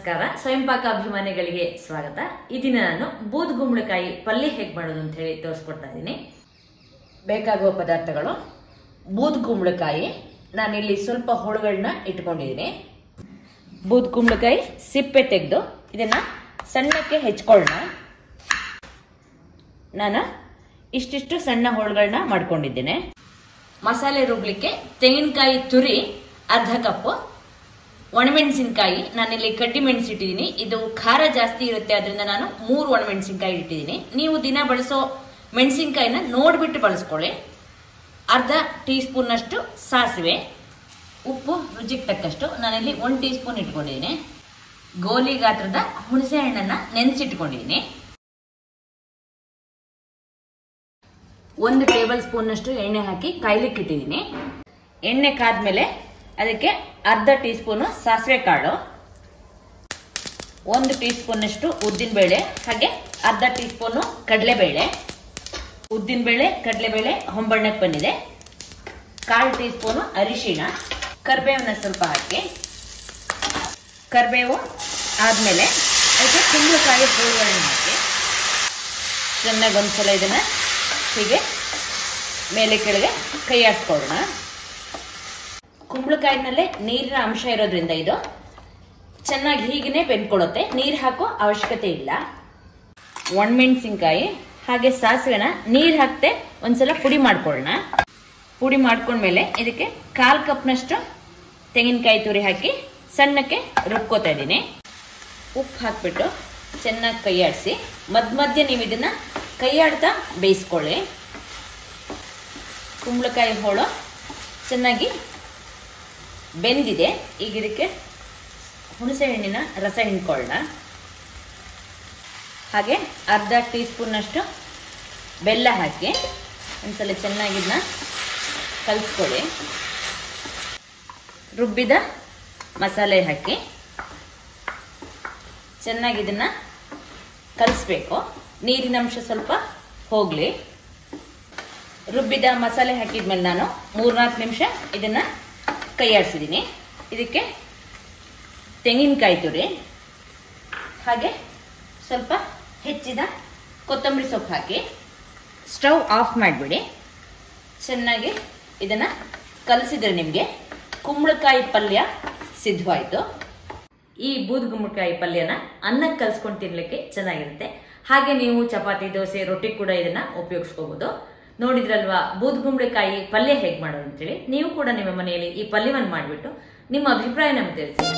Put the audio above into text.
ನಮಸ್ಕಾರ ಸ್ವಯಂಪಾಕ ಅಭಿಮಾನಿಗಳಿಗೆ ಸ್ವಾಗತ ಈ ದಿನ ನಾನು ಬೂದ್ ಗುಂಬಳಕಾಯಿ ಪಲ್ಯ ಹೇಗೆ ಮಾಡೋದು ಅಂತ ಹೇಳಿ ತೋರಿಸ್ಕೊಡ್ತಾ ಇದ್ದೀನಿ ಬೇಕಾಗುವ ಪದಾರ್ಥಗಳು ಬೂದ್ ಕುಂಬಳಕಾಯಿ ನಾನಿಲ್ಲಿ ಸ್ವಲ್ಪ ಹೋಳುಗಳನ್ನ ಇಟ್ಕೊಂಡಿದ್ದೀನಿ ಬೂದ್ ಕುಂಬಳಕಾಯಿ ಸಿಪ್ಪೆ ತೆಗೆದು ಇದನ್ನ ಸಣ್ಣಕ್ಕೆ ಹೆಚ್ಕೊಳ್ಳೋಣ ನಾನು ಇಷ್ಟಿಷ್ಟು ಸಣ್ಣ ಹೋಳುಗಳನ್ನ ಮಾಡ್ಕೊಂಡಿದ್ದೇನೆ ಮಸಾಲೆ ರುಬ್ಲಿಕ್ಕೆ ತೆಂಗಿನಕಾಯಿ ತುರಿ ಅರ್ಧ ಕಪ್ಪು ಒಣಮೆಣಸಿನಕಾಯಿ ನಾನಿಲ್ಲಿ ಕಡ್ಡಿ ಮೆಣಸು ಇಟ್ಟಿದ್ದೀನಿ ಇದು ಖಾರ ಜಾಸ್ತಿ ಇರುತ್ತೆ ಅದರಿಂದ ನಾನು ಮೂರು ಒಣಮೆಣಸಿನಕಾಯಿ ಇಟ್ಟಿದ್ದೀನಿ ನೀವು ದಿನ ಬಳಸೋ ಮೆಣಸಿನಕಾಯಿನ ನೋಡ್ಬಿಟ್ಟು ಬಳಸ್ಕೊಳ್ಳಿ ಅರ್ಧ ಟೀ ಸ್ಪೂನ್ನಷ್ಟು ಸಾಸಿವೆ ಉಪ್ಪು ರುಚಿಗೆ ತಕ್ಕಷ್ಟು ನಾನಿಲ್ಲಿ ಒಂದು ಟೀ ಸ್ಪೂನ್ ಇಟ್ಕೊಂಡಿದ್ದೀನಿ ಗೋಲಿ ಗಾತ್ರದ ಹುಣಸೆ ಹಣ್ಣನ್ನ ನೆನೆಸಿಟ್ಕೊಂಡಿದ್ದೀನಿ ಒಂದು ಟೇಬಲ್ ಸ್ಪೂನ್ನಷ್ಟು ಎಣ್ಣೆ ಹಾಕಿ ಕಾಯ್ಲಿಕ್ಕೆ ಇಟ್ಟಿದ್ದೀನಿ ಎಣ್ಣೆ ಕಾದ್ಮೇಲೆ ಅದಕ್ಕೆ ಅರ್ಧ ಟೀ ಸ್ಪೂನು ಸಾಸಿವೆ ಕಾಳು ಒಂದು ಟೀ ಸ್ಪೂನಷ್ಟು ಉದ್ದಿನಬೇಳೆ ಹಾಗೆ ಅರ್ಧ ಟೀ ಸ್ಪೂನು ಕಡಲೆಬೇಳೆ ಉದ್ದಿನಬೇಳೆ ಕಡಲೆಬೇಳೆ ಹೊಂಬಣ್ಣಕ್ಕೆ ಬಂದಿದೆ ಕಾಲು ಟೀ ಸ್ಪೂನು ಅರಿಶಿಣ ಕರಿಬೇವನ್ನ ಸ್ವಲ್ಪ ಹಾಕಿ ಕರಿಬೇವು ಆದಮೇಲೆ ಅದಕ್ಕೆ ಕುಂಬಳಕಾಯಿ ಹೂವುಗಳನ್ನ ಹಾಕಿ ಚೆನ್ನಾಗಿ ಒಂದ್ಸಲ ಇದನ್ನ ಹೀಗೆ ಮೇಲೆ ಕೆಳಗೆ ಕೈ ಆಡ್ಸ್ಕೊಳ್ಳೋಣ ಕುಂಬಳಕಾಯಿನಲ್ಲೇ ನೀರಿನ ಅಂಶ ಇರೋದ್ರಿಂದ ಇದು ಚೆನ್ನಾಗಿ ಹೀಗೇನೆ ಬೆಂದ್ಕೊಳ್ಳುತ್ತೆ ನೀರು ಹಾಕೋ ಅವಶ್ಯಕತೆ ಇಲ್ಲ ಒಣಮೆಣಸಿನ್ಕಾಯಿ ಹಾಗೆ ಸಾಸಿವೆನ ನೀರು ಹಾಕ್ತೆ ಒಂದ್ಸಲ ಪುಡಿ ಮಾಡ್ಕೊಳ್ಳೋಣ ಪುಡಿ ಮಾಡ್ಕೊಂಡ್ಮೇಲೆ ಇದಕ್ಕೆ ಕಾಲ್ ಕಪ್ನಷ್ಟು ತೆಂಗಿನಕಾಯಿ ತುರಿ ಹಾಕಿ ಸಣ್ಣಕ್ಕೆ ರುಬ್ಕೋತಾ ಇದ್ದೀನಿ ಉಪ್ಪು ಹಾಕ್ಬಿಟ್ಟು ಚೆನ್ನಾಗಿ ಕೈ ಆಡಿಸಿ ಮಧ್ಯ ಮಧ್ಯೆ ನೀವು ಇದನ್ನ ಕೈ ಆಡ್ತಾ ಬೇಯಿಸ್ಕೊಳ್ಳಿ ಕುಂಬಳಕಾಯಿ ಹೋಳು ಚೆನ್ನಾಗಿ ಬೆಂದಿದೆ ಈಗ ಇದಕ್ಕೆ ಹುಣಸೆ ಹಣ್ಣಿನ ರಸ ಹಿಂಡ್ಕೊಳ್ಳೋಣ ಹಾಗೆ ಅರ್ಧ ಟೀ ಸ್ಪೂನ್ನಷ್ಟು ಬೆಲ್ಲ ಹಾಕಿ ಒಂದ್ಸಲ ಚೆನ್ನಾಗಿದ್ನ ಕಲಿಸ್ಕೊಳ್ಳಿ ರುಬ್ಬಿದ ಮಸಾಲೆ ಹಾಕಿ ಚೆನ್ನಾಗಿ ಇದನ್ನ ಕಲಿಸ್ಬೇಕು ನೀರಿನ ಅಂಶ ಸ್ವಲ್ಪ ಹೋಗ್ಲಿ ರುಬ್ಬಿದ ಮಸಾಲೆ ಹಾಕಿದ್ಮೇಲೆ ನಾನು ಮೂರ್ನಾಲ್ಕು ನಿಮಿಷ ಇದನ್ನ ಕೈ ಆಡಿಸಿದ್ದೀನಿ ಇದಕ್ಕೆ ತೆಂಗಿನಕಾಯಿ ತುರಿ ಹಾಗೆ ಸ್ವಲ್ಪ ಹೆಚ್ಚಿದ ಕೊತ್ತಂಬರಿ ಸೊಪ್ಪು ಹಾಕಿ ಸ್ಟವ್ ಆಫ್ ಮಾಡಿಬಿಡಿ ಚೆನ್ನಾಗಿ ಇದನ್ನ ಕಲಸಿದ್ರೆ ನಿಮಗೆ ಕುಂಬಳಕಾಯಿ ಪಲ್ಯ ಸಿದ್ಧವಾಯಿತು ಈ ಬೂದ್ ಗುಂಬಳಕಾಯಿ ಪಲ್ಯನ ಅನ್ನಕ್ಕೆ ಕಲ್ಸ್ಕೊಂಡು ತಿನ್ಲಿಕ್ಕೆ ಚೆನ್ನಾಗಿರುತ್ತೆ ಹಾಗೆ ನೀವು ಚಪಾತಿ ದೋಸೆ ರೊಟ್ಟಿ ಕೂಡ ಇದನ್ನ ಉಪಯೋಗಿಸ್ಕೋಬಹುದು ನೋಡಿದ್ರಲ್ವಾ ಬೂದ್ ಗುಂಬಳಕಾಯಿ ಪಲ್ಯ ಹೇಗೆ ಮಾಡೋದು ಅಂತೇಳಿ ನೀವು ಕೂಡ ನಿಮ್ಮ ಮನೆಯಲ್ಲಿ ಈ ಪಲ್ಯವನ್ನು ಮಾಡಿಬಿಟ್ಟು ನಿಮ್ಮ ಅಭಿಪ್ರಾಯ ನಮ್ಗೆ ತಿಳಿಸಿ